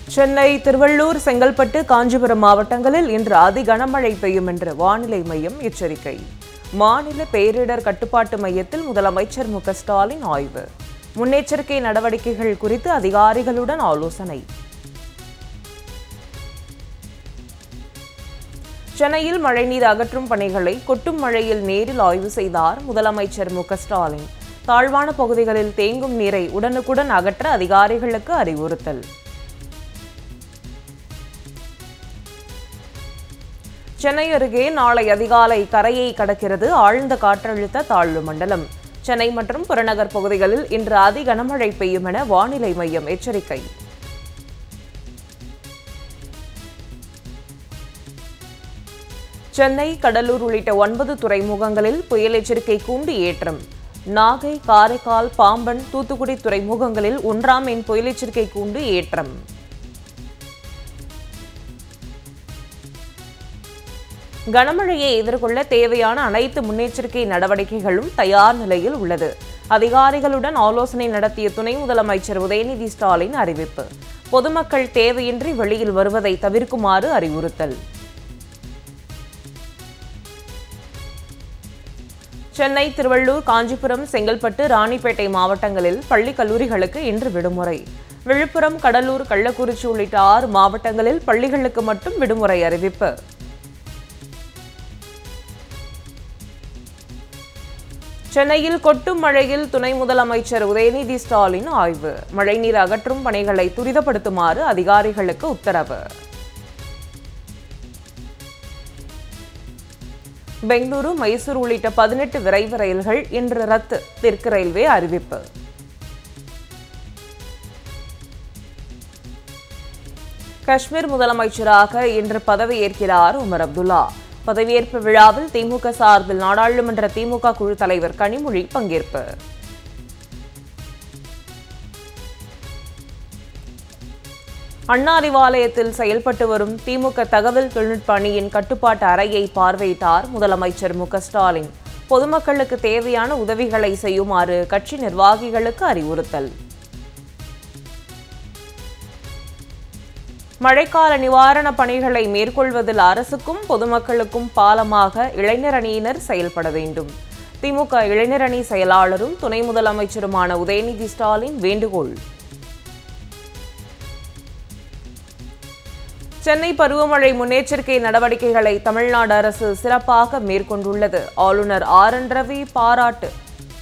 சென்னை திருவள்ளூர் செங்கல்பட்டு காஞ்சிபுரம் மாவட்டங்களில் இன்று அதி கனமழை பெய்யும் என்று வானிலை மையம் எச்சரிக்கை மாநில பேரிடர் கட்டுப்பாட்டு மையத்தில் முதலமைச்சர் மு க ஸ்டாலின் ஆய்வு முன்னெச்சரிக்கை நடவடிக்கைகள் குறித்து அதிகாரிகளுடன் ஆலோசனை சென்னையில் மழைநீர் அகற்றும் பணிகளை கொட்டும் மழையில் நேரில் ஆய்வு செய்தார் முதலமைச்சர் மு க ஸ்டாலின் தாழ்வான பகுதிகளில் தேங்கும் நீரை உடனுக்குடன் அகற்ற அதிகாரிகளுக்கு அறிவுறுத்தல் சென்னை அருகே நாளை அதிகாலை கரையை கடக்கிறது ஆழ்ந்த காற்றழுத்த தாழ்வு மண்டலம் சென்னை மற்றும் புறநகர் பகுதிகளில் இன்று அதி கனமழை பெய்யும் என வானிலை மையம் எச்சரிக்கை சென்னை கடலூர் உள்ளிட்ட ஒன்பது துறைமுகங்களில் புயல் எச்சரிக்கை கூண்டு ஏற்றம் நாகை காரைக்கால் பாம்பன் தூத்துக்குடி துறைமுகங்களில் ஒன்றாம் எண் புயல் எச்சரிக்கை கூண்டு ஏற்றம் கனமழையை எதிர்கொள்ள தேவையான அனைத்து முன்னெச்சரிக்கை நடவடிக்கைகளும் தயார் நிலையில் உள்ளது அதிகாரிகளுடன் ஆலோசனை நடத்திய துணை முதலமைச்சர் உதயநிதி ஸ்டாலின் அறிவிப்பு பொதுமக்கள் தேவையின்றி வெளியில் வருவதை தவிர்க்குமாறு அறிவுறுத்தல் சென்னை திருவள்ளூர் காஞ்சிபுரம் செங்கல்பட்டு ராணிப்பேட்டை மாவட்டங்களில் பள்ளி கல்லூரிகளுக்கு இன்று விடுமுறை விழுப்புரம் கடலூர் கள்ளக்குறிச்சி உள்ளிட்ட ஆறு மாவட்டங்களில் பள்ளிகளுக்கு மட்டும் விடுமுறை அறிவிப்பு சென்னையில் கொட்டும் மழையில் துணை முதலமைச்சர் உதயநிதி ஸ்டாலின் ஆய்வு மழைநீர் அகற்றும் பணிகளை துரிதப்படுத்துமாறு அதிகாரிகளுக்கு உத்தரவு பெங்களூரு மைசூர் உள்ளிட்ட பதினெட்டு விரைவு ரயில்கள் இன்று ரத்து தெற்கு ரயில்வே அறிவிப்பு காஷ்மீர் முதலமைச்சராக இன்று பதவியேற்கிறார் உமர் அப்துல்லா பதவியேற்பு விழாவில் திமுக சார்பில் நாடாளுமன்ற திமுக குழு தலைவர் கனிமொழி பங்கேற்பு அண்ணா அறிவாலயத்தில் செயல்பட்டு வரும் திமுக தகவல் தொழில்நுட்ப அணியின் கட்டுப்பாட்டு அறையை பார்வையிட்டார் முதலமைச்சர் மு க ஸ்டாலின் பொதுமக்களுக்கு தேவையான உதவிகளை செய்யுமாறு கட்சி நிர்வாகிகளுக்கு அறிவுறுத்தல் மழைக்கால நிவாரணப் பணிகளை மேற்கொள்வதில் அரசுக்கும் பொதுமக்களுக்கும் பாலமாக இளைஞர் அணியினர் செயல்பட வேண்டும் திமுக இளைஞர் அணி செயலாளரும் துணை முதலமைச்சருமான உதயநிதி ஸ்டாலின் வேண்டுகோள் சென்னை பருவமழை முன்னெச்சரிக்கை நடவடிக்கைகளை தமிழ்நாடு அரசு சிறப்பாக மேற்கொண்டுள்ளது ஆளுநர் ஆர் என் ரவி பாராட்டு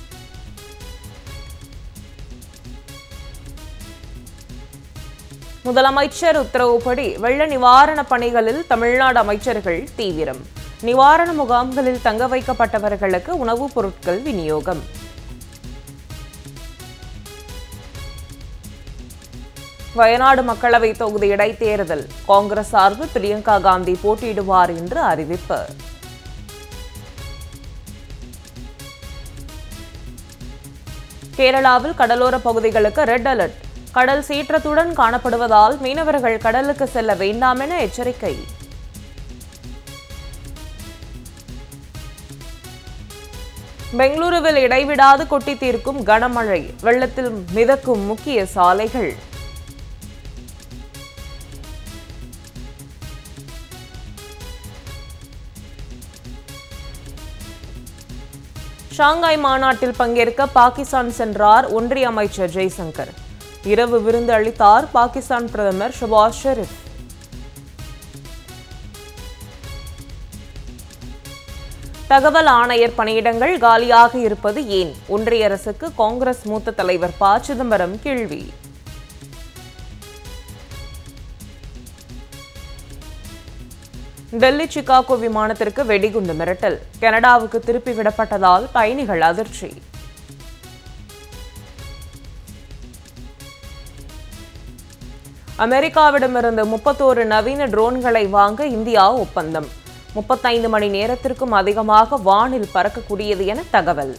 முதலமைச்சர் உத்தரவுப்படி வெள்ள நிவாரணப் பணிகளில் தமிழ்நாடு அமைச்சர்கள் தீவிரம் நிவாரண முகாம்களில் தங்க வைக்கப்பட்டவர்களுக்கு உணவுப் பொருட்கள் விநியோகம் வயநாடு மக்களவை தொகுதி இடைத்தேர்தல் காங்கிரஸ் சார்பில் பிரியங்கா காந்தி போட்டியிடுவார் என்று அறிவிப்பு கேரளாவில் கடலோர பகுதிகளுக்கு ரெட் அலர்ட் கடல் சீற்றத்துடன் காணப்படுவதால் மீனவர்கள் கடலுக்கு செல்ல வேண்டாம் என எச்சரிக்கை பெங்களூருவில் இடைவிடாது கொட்டி தீர்க்கும் கனமழை வெள்ளத்தில் மிதக்கும் முக்கிய சாலைகள் ஷாங்காய் மாநாட்டில் பங்கேற்க பாகிஸ்தான் சென்றார் ஒன்றிய அமைச்சர் ஜெய்சங்கர் இரவு விருந்து அளித்தார் பாகிஸ்தான் பிரதமர் ஷபாஸ் ஷெரீப் தகவல் ஆணையர் பணியிடங்கள் காலியாக இருப்பது ஏன் ஒன்றிய அரசுக்கு காங்கிரஸ் மூத்த தலைவர் ப சிதம்பரம் கேள்வி டெல்லி சிகாகோ விமானத்திற்கு வெடிகுண்டு மிரட்டல் கனடாவுக்கு திருப்பி விடப்பட்டதால் பயணிகள் அதிர்ச்சி அமெரிக்காவிடமிருந்து முப்பத்தோரு நவீன ட்ரோன்களை வாங்க இந்தியா ஒப்பந்தம் முப்பத்தைந்து மணி நேரத்திற்கும் அதிகமாக வானில் பறக்கக்கூடியது என தகவல்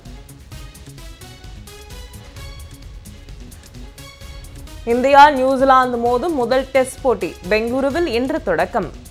இந்தியா நியூசிலாந்து மோதும் முதல் டெஸ்ட் போட்டி பெங்களூருவில் இன்று தொடக்கம்